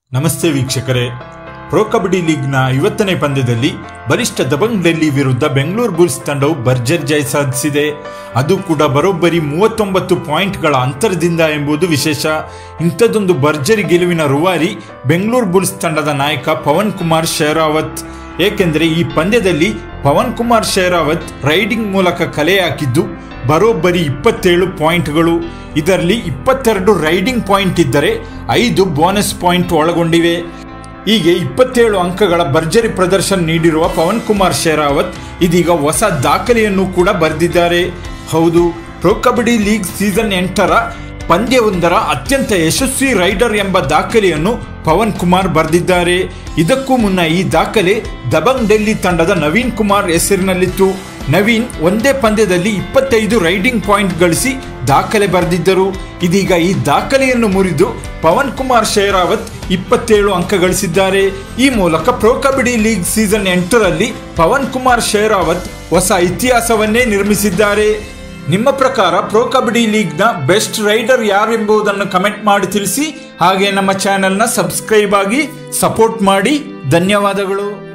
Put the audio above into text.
ನಮಸ್ತೆ ವೀಕ್ಷಕರೇ ಪ್ರೊ ಕಬಡ್ಡಿ ಲೀಗ್ನ ಐವತ್ತನೇ ಪಂದ್ಯದಲ್ಲಿ ಬಲಿಷ್ಠ ದಬಂಗ್ ಡೆಲ್ಲಿ ವಿರುದ್ಧ ಬೆಂಗಳೂರು ಬುಲ್ಸ್ ತಂಡವು ಭರ್ಜರಿ ಜಯ ಸಾಧಿಸಿದೆ ಅದು ಕೂಡ ಬರೋಬ್ಬರಿ ಮೂವತ್ತೊಂಬತ್ತು ಪಾಯಿಂಟ್ಗಳ ಅಂತರದಿಂದ ಎಂಬುದು ವಿಶೇಷ ಇಂಥದ್ದೊಂದು ಭರ್ಜರಿ ಗೆಲುವಿನ ರೂವಾರಿ ಬೆಂಗಳೂರು ಬುಲ್ಸ್ ತಂಡದ ನಾಯಕ ಪವನ್ ಕುಮಾರ್ ಶೇರಾವತ್ ಏಕೆಂದರೆ ಈ ಪಂದ್ಯದಲ್ಲಿ ಪವನ್ ಕುಮಾರ್ ಶೇರಾವತ್ ರೈಡಿಂಗ್ ಮೂಲಕ ಕಲೆ ಹಾಕಿದ್ದು ಬರೋಬ್ಬರಿ ಇಪ್ಪತ್ತೇಳು ಪಾಯಿಂಟ್ಗಳು ಇದರಲ್ಲಿ ಇಪ್ಪತ್ತೆರಡು ರೈಡಿಂಗ್ ಪಾಯಿಂಟ್ ಇದ್ದರೆ ಐದು ಬೋನಸ್ ಪಾಯಿಂಟ್ ಒಳಗೊಂಡಿವೆ ಹೀಗೆ ಇಪ್ಪತ್ತೇಳು ಅಂಕಗಳ ಭರ್ಜರಿ ಪ್ರದರ್ಶನ ನೀಡಿರುವ ಪವನ್ ಕುಮಾರ್ ಶೇರಾವತ್ ಇದೀಗ ಹೊಸ ದಾಖಲೆಯನ್ನು ಕೂಡ ಬರೆದಿದ್ದಾರೆ ಹೌದು ಪ್ರೊ ಕಬಡ್ಡಿ ಲೀಗ್ ಸೀಸನ್ ಎಂಟರ ಪಂದ್ಯವೊಂದರ ಅತ್ಯಂತ ಯಶಸ್ವಿ ರೈಡರ್ ಎಂಬ ದಾಖಲೆಯನ್ನು ಪವನ್ ಕುಮಾರ್ ಬರೆದಿದ್ದಾರೆ ಇದಕ್ಕೂ ಮುನ್ನ ಈ ದಾಖಲೆ ದಬಂಗ್ ಡೆಲ್ಲಿ ತಂಡದ ನವೀನ್ ಕುಮಾರ್ ಹೆಸರಿನಲ್ಲಿತ್ತು ನವೀನ್ ಒಂದೇ ಪಂದ್ಯದಲ್ಲಿ ಇಪ್ಪತ್ತೈದು ರೈಡಿಂಗ್ ಪಾಯಿಂಟ್ ಗಳಿಸಿ ದಾಖಲೆ ಬರೆದಿದ್ದರು ಇದೀಗ ಈ ದಾಖಲೆಯನ್ನು ಮುರಿದು ಪವನ್ ಕುಮಾರ್ ಶೇರಾವತ್ ಇಪ್ಪತ್ತೇಳು ಅಂಕ ಗಳಿಸಿದ್ದಾರೆ ಈ ಮೂಲಕ ಪ್ರೊ ಕಬಡ್ಡಿ ಲೀಗ್ ಸೀಸನ್ ಎಂಟರಲ್ಲಿ ಪವನ್ ಕುಮಾರ್ ಶೇರಾವತ್ ಹೊಸ ಇತಿಹಾಸವನ್ನೇ ನಿರ್ಮಿಸಿದ್ದಾರೆ ನಿಮ್ಮ ಪ್ರಕಾರ ಪ್ರೊ ಕಬಡ್ಡಿ ಲೀಗ್ನ ಬೆಸ್ಟ್ ರೈಡರ್ ಯಾರೆಂಬುದನ್ನು ಕಮೆಂಟ್ ಮಾಡಿ ತಿಳಿಸಿ ಹಾಗೆ ನಮ್ಮ ಚಾನೆಲ್ನ ಸಬ್ಸ್ಕ್ರೈಬ್ ಆಗಿ ಸಪೋರ್ಟ್ ಮಾಡಿ ಧನ್ಯವಾದಗಳು